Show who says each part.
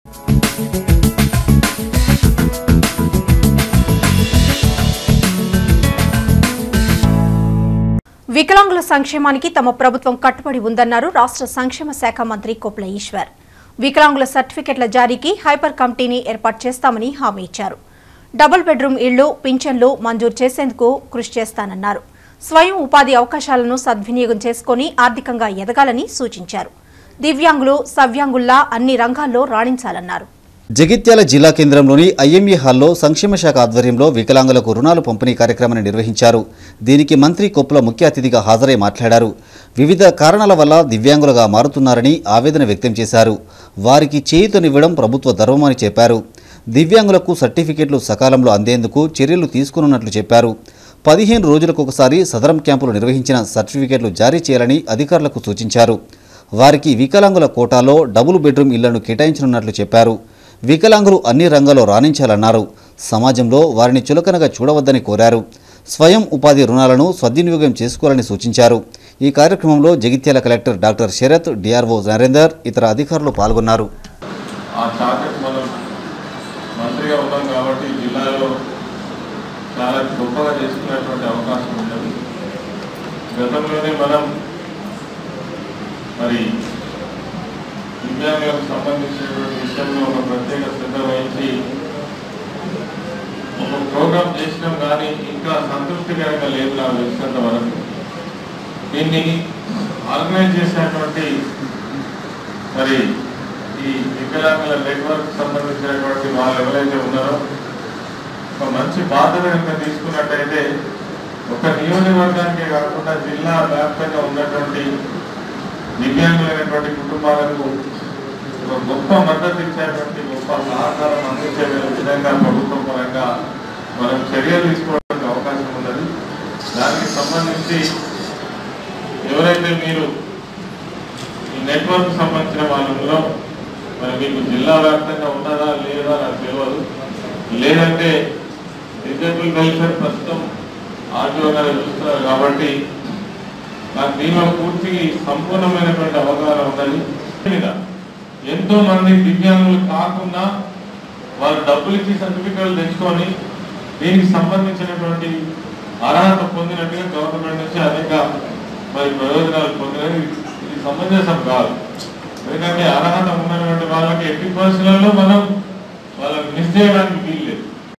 Speaker 1: వికలాంగుల సంక్షేమానికి తమ ప్రభుత్వం కట్టుబడి ఉందన్నారు రాష్ట్ర సంక్షేమ శాఖ మంత్రి కొప్పుల ఈశ్వర్ వికలాంగుల సర్టిఫికెట్ల జారీకి హైపర్ కమిటీని ఏర్పాటు చేస్తామని హామీ ఇచ్చారు డబుల్ బెడ్రూమ్ ఇళ్లు పింఛన్లు మంజూరు చేసేందుకు కృషి చేస్తానన్నారు స్వయం ఉపాధి అవకాశాలను సద్వినియోగం చేసుకుని ఆర్థికంగా ఎదగాలని సూచించారు దివ్యాంగులు సవ్యాంగుల్లా అన్ని రంగాల్లో రాణించాలన్నారు
Speaker 2: జగిత్యాల జిల్లా కేంద్రంలోని ఐఎంఈ హాల్లో సంక్షేమ శాఖ ఆధ్వర్యంలో వికలాంగులకు రుణాలు పంపిణీ కార్యక్రమాన్ని నిర్వహించారు దీనికి మంత్రి కొప్పుల ముఖ్య అతిథిగా హాజరై మాట్లాడారు వివిధ కారణాల వల్ల దివ్యాంగులుగా మారుతున్నారని ఆవేదన వ్యక్తం చేశారు వారికి చేయూతనివ్వడం ప్రభుత్వ ధర్మమని చెప్పారు దివ్యాంగులకు సర్టిఫికెట్లు సకాలంలో అందేందుకు చర్యలు తీసుకున్నట్లు చెప్పారు పదిహేను రోజులకు ఒకసారి సదరం క్యాంపులు నిర్వహించిన సర్టిఫికెట్లు జారీ చేయాలని అధికారులకు సూచించారు వారికి వికలాంగుల కోటాలో డబుల్ బెడ్రూమ్ ఇళ్లను కేటాయించనున్నట్లు చెప్పారు వికలాంగులు అన్ని రంగాల్లో రాణించాలన్నారు సమాజంలో వారిని చులకనగా చూడవద్దని కోరారు స్వయం ఉపాధి రుణాలను సద్వినియోగం చేసుకోవాలని సూచించారు ఈ కార్యక్రమంలో Jagtial collector doctor Sharath DRO Narender ఇతర అధికారులు పాల్గొన్నారు
Speaker 3: ఆ టార్గెట్ మనం మంత్రిగా ఉన్నాం కాబట్టి జిల్లాలో చాలా గొప్పగా చేసుకునేటువంటి అవకాశం ఉన్నది గతంలోనే మనం మరి దివ్యాంగులకు సంబంధించినటువంటి విషయంలో ఒక ప్రత్యేక శ్రద్ధ వహించి ఒక ప్రోగ్రాం చేసినాం కానీ ఇంకా సంతృప్తికరంగా లేదు నాకు తెలిసినంత వరకు దీన్ని ఆర్గనైజ్ చేసినటువంటి మరి ఈ వికలాంగుల నెట్వర్క్ సంబంధించినటువంటి వాళ్ళు ఎవరైతే ఉన్నారో ఒక మంచి బాధ్యత కనుక తీసుకున్నట్టయితే ఒక నియోజకవర్గానికే కాకుండా జిల్లా వ్యాప్తంగా ఉన్నటువంటి దివ్యాంగులైనటువంటి కుటుంబాలకు ఒక గొప్ప మద్దతు ఇచ్చేటువంటి గొప్ప సహకారం అందించే విధంగా ప్రభుత్వం పరంగా మనం చర్యలు తీసుకోవడానికి అవకాశం ఉన్నది దానికి సంబంధించి ఎవరైతే మీరు ఈ నెట్వర్క్ సంబంధించిన వాళ్ళలో మరి మీకు జిల్లా వ్యాప్తంగా ఉన్నదా లేదా నాకు తెలియదు లేదంటే డిజేబుల్ వెల్ఫేర్ ప్రస్తుతం ఆర్టీఓ గారు చూస్తున్నారు కాబట్టి నాకు దీనిలో పూర్తి సంపూర్ణమైనటువంటి అవగాహన ఉన్నది మీద ఎంతో మంది దివ్యాంగులు కాకుండా వాళ్ళు డబ్బులు ఇచ్చి సర్టిఫికెట్లు తెచ్చుకొని దీనికి సంబంధించినటువంటి అర్హత పొందినట్టుగా గవర్నమెంట్ నుంచి అనేక మరి ప్రయోజనాలు పొందినవి ఇది సమంజసం కాదు ఎందుకంటే అర్హత ఉన్నటువంటి వాళ్ళకి ఎట్టి పరిస్థితులలో మనం వాళ్ళని మిస్ చేయడానికి వీల్లేదు